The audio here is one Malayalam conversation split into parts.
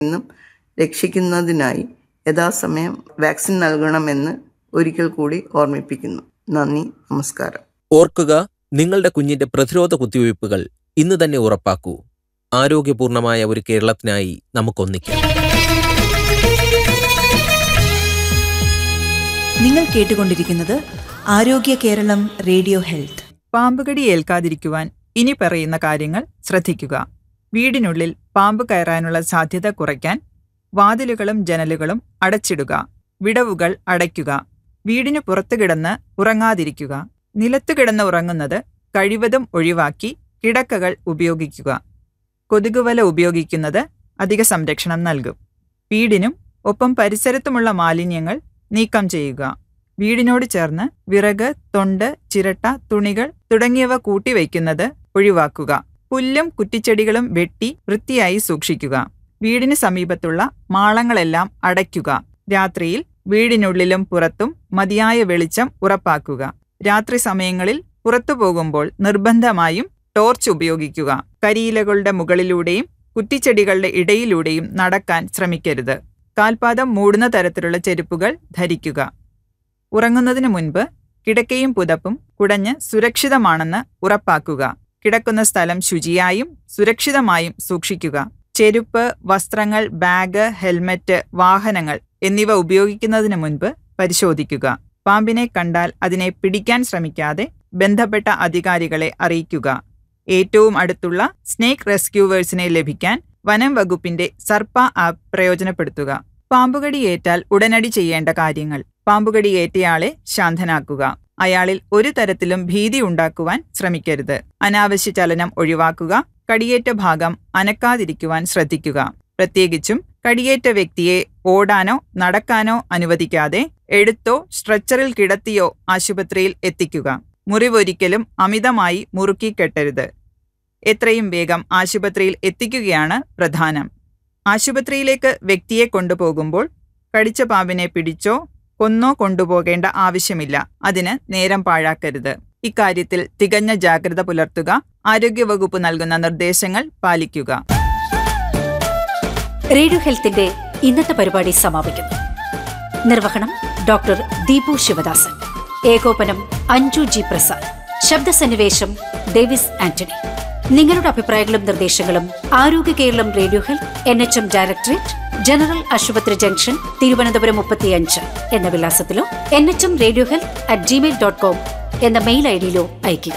നിന്നും രക്ഷിക്കുന്നതിനായി യഥാസമയം വാക്സിൻ നൽകണമെന്ന് ഒരിക്കൽ കൂടി ഓർമ്മിപ്പിക്കുന്നു നന്ദി നമസ്കാരം ഓർക്കുക നിങ്ങളുടെ കുഞ്ഞിന്റെ പ്രതിരോധ കുത്തിവയ്പ്പുകൾ ഇന്ന് തന്നെ ഉറപ്പാക്കൂ ആരോഗ്യപൂർണമായ ഒരു കേരളത്തിനായി നമുക്കൊന്നിക്കാം നിങ്ങൾ കേട്ടുകൊണ്ടിരിക്കുന്നത് ആരോഗ്യ കേരളം റേഡിയോ ഹെൽത്ത് പാമ്പുകടി ഏൽക്കാതിരിക്കുവാൻ ഇനി പറയുന്ന കാര്യങ്ങൾ ശ്രദ്ധിക്കുക വീടിനുള്ളിൽ പാമ്പ് കയറാനുള്ള സാധ്യത കുറയ്ക്കാൻ വാതിലുകളും ജനലുകളും അടച്ചിടുക വിടവുകൾ അടയ്ക്കുക വീടിനു പുറത്തു കിടന്ന് ഉറങ്ങാതിരിക്കുക നിലത്തു കിടന്ന് ഉറങ്ങുന്നത് കഴിവതും ഒഴിവാക്കി കിടക്കകൾ ഉപയോഗിക്കുക കൊതുകുവല ഉപയോഗിക്കുന്നത് അധിക സംരക്ഷണം നൽകും വീടിനും ഒപ്പം പരിസരത്തുമുള്ള മാലിന്യങ്ങൾ നീക്കം ചെയ്യുക വീടിനോട് ചേർന്ന് വിറക് തൊണ്ട് ചിരട്ട തുണികൾ തുടങ്ങിയവ കൂട്ടിവയ്ക്കുന്നത് ഒഴിവാക്കുക പുല്ലും കുറ്റിച്ചെടികളും വെട്ടി വൃത്തിയായി സൂക്ഷിക്കുക വീടിന് സമീപത്തുള്ള മാളങ്ങളെല്ലാം അടയ്ക്കുക രാത്രിയിൽ വീടിനുള്ളിലും പുറത്തും മതിയായ വെളിച്ചം ഉറപ്പാക്കുക രാത്രി സമയങ്ങളിൽ പുറത്തു പോകുമ്പോൾ നിർബന്ധമായും ടോർച്ച് ഉപയോഗിക്കുക കരിയിലകളുടെ മുകളിലൂടെയും കുറ്റിച്ചെടികളുടെ ഇടയിലൂടെയും നടക്കാൻ ശ്രമിക്കരുത് കാൽപാദം മൂടുന്ന തരത്തിലുള്ള ചെരുപ്പുകൾ ധരിക്കുക ഉറങ്ങുന്നതിന് മുൻപ് കിടക്കയും പുതപ്പും കുടഞ്ഞ് സുരക്ഷിതമാണെന്ന് ഉറപ്പാക്കുക കിടക്കുന്ന സ്ഥലം ശുചിയായും സുരക്ഷിതമായും സൂക്ഷിക്കുക ചെരുപ്പ് വസ്ത്രങ്ങൾ ബാഗ് ഹെൽമറ്റ് വാഹനങ്ങൾ എന്നിവ ഉപയോഗിക്കുന്നതിന് മുൻപ് പരിശോധിക്കുക പാമ്പിനെ കണ്ടാൽ അതിനെ പിടിക്കാൻ ശ്രമിക്കാതെ ബന്ധപ്പെട്ട അധികാരികളെ അറിയിക്കുക ഏറ്റവും അടുത്തുള്ള സ്നേക്ക് റെസ്ക്യൂവേഴ്സിനെ ലഭിക്കാൻ വനം വകുപ്പിന്റെ സർപ്പ ആപ്പ് പ്രയോജനപ്പെടുത്തുക പാമ്പുകടി ഏറ്റാൽ ഉടനടി ചെയ്യേണ്ട കാര്യങ്ങൾ പാമ്പുകടി ഏറ്റയാളെ ശാന്തനാക്കുക അയാളിൽ ഒരു തരത്തിലും ഭീതി ഉണ്ടാക്കുവാൻ ശ്രമിക്കരുത് അനാവശ്യ ചലനം ഒഴിവാക്കുക കടിയേറ്റ ഭാഗം അനക്കാതിരിക്കുവാൻ ശ്രദ്ധിക്കുക പ്രത്യേകിച്ചും കടിയേറ്റ വ്യക്തിയെ ഓടാനോ നടക്കാനോ അനുവദിക്കാതെ എടുത്തോ സ്ട്രെച്ചറിൽ കിടത്തിയോ ആശുപത്രിയിൽ എത്തിക്കുക മുറിവൊരിക്കലും അമിതമായി മുറുക്കി കെട്ടരുത് എത്രയും വേഗം ആശുപത്രിയിൽ എത്തിക്കുകയാണ് പ്രധാനം ആശുപത്രിയിലേക്ക് വ്യക്തിയെ കൊണ്ടുപോകുമ്പോൾ കടിച്ച പാമ്പിനെ പിടിച്ചോ കൊന്നോ കൊണ്ടുപോകേണ്ട ആവശ്യമില്ല അതിന് നേരം പാഴാക്കരുത് ഇക്കാര്യത്തിൽ തികഞ്ഞ ജാഗ്രത പുലർത്തുക ആരോഗ്യവകുപ്പ് നൽകുന്ന നിർദ്ദേശങ്ങൾ പാലിക്കുക റേഡിയോ ഹെൽത്തിന്റെ ഇന്നത്തെ പരിപാടി സമാപിക്കുന്നു നിർവഹണം ഡോക്ടർ ദീപു ശിവദാസൻ ഏകോപനം അഞ്ജു ജി പ്രസാദ് ശബ്ദസന്നിവേശം ഡേവിസ് ആന്റണി നിങ്ങളുടെ അഭിപ്രായങ്ങളും നിർദ്ദേശങ്ങളും Arogya Keralam radio health N H M directorate general ആശുപത്രി ജംഗ്ഷൻ തിരുവനന്തപുരം മുപ്പത്തിയഞ്ച് എന്ന വിലാസത്തിലോ N H M radio health at Gmail dot com എന്ന മെയിൽ ഐ ഡിയിലോ അയയ്ക്കുക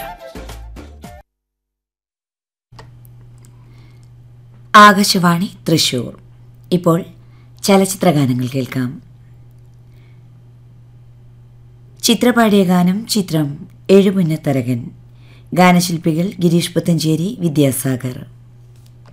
ആകാശവാണി തൃശൂർ ഇപ്പോൾ ചലച്ചിത്ര ഗാനങ്ങൾ കേൾക്കാം ചിത്രപാടിയ ഗാനം ചിത്രം എഴുമുന്നത്തരകൻ ഗാനശില്പികൾ ഗിരീഷ് പുത്തഞ്ചേരി വിദ്യാസാഗർ